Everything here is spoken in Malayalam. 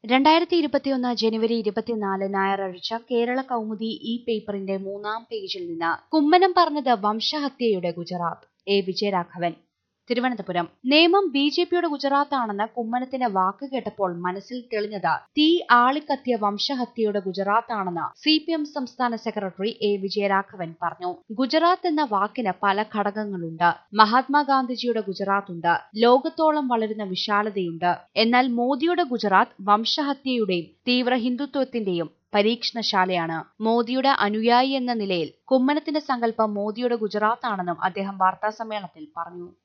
രണ്ടായിരത്തി ഇരുപത്തിയൊന്ന് ജനുവരി ഇരുപത്തിനാല് ഞായറാഴ്ച കേരള കൗമുദി ഈ പേപ്പറിന്റെ മൂന്നാം പേജിൽ നിന്ന് കുമ്മനം പറഞ്ഞത് വംശഹത്യയുടെ ഗുജറാത്ത് എ വിജയരാഘവൻ തിരുവനന്തപുരം നിയമം ബി ജെ പിയുടെ ഗുജറാത്താണെന്ന് കുമ്മനത്തിന്റെ വാക്ക് കേട്ടപ്പോൾ മനസ്സിൽ തെളിഞ്ഞത് തീ ആളിക്കത്തിയ വംശഹത്യയുടെ ഗുജറാത്താണെന്ന് സി പി എം സംസ്ഥാന സെക്രട്ടറി എ വിജയരാഘവൻ പറഞ്ഞു ഗുജറാത്ത് എന്ന വാക്കിന് പല ഘടകങ്ങളുണ്ട് മഹാത്മാഗാന്ധിജിയുടെ ഗുജറാത്ത് ഉണ്ട് ലോകത്തോളം വളരുന്ന വിശാലതയുണ്ട് എന്നാൽ മോദിയുടെ ഗുജറാത്ത് വംശഹത്യയുടെയും തീവ്ര ഹിന്ദുത്വത്തിന്റെയും പരീക്ഷണശാലയാണ് മോദിയുടെ അനുയായി എന്ന നിലയിൽ കുമ്മനത്തിന്റെ സങ്കല്പം മോദിയുടെ ഗുജറാത്താണെന്നും അദ്ദേഹം വാർത്താസമ്മേളനത്തിൽ പറഞ്ഞു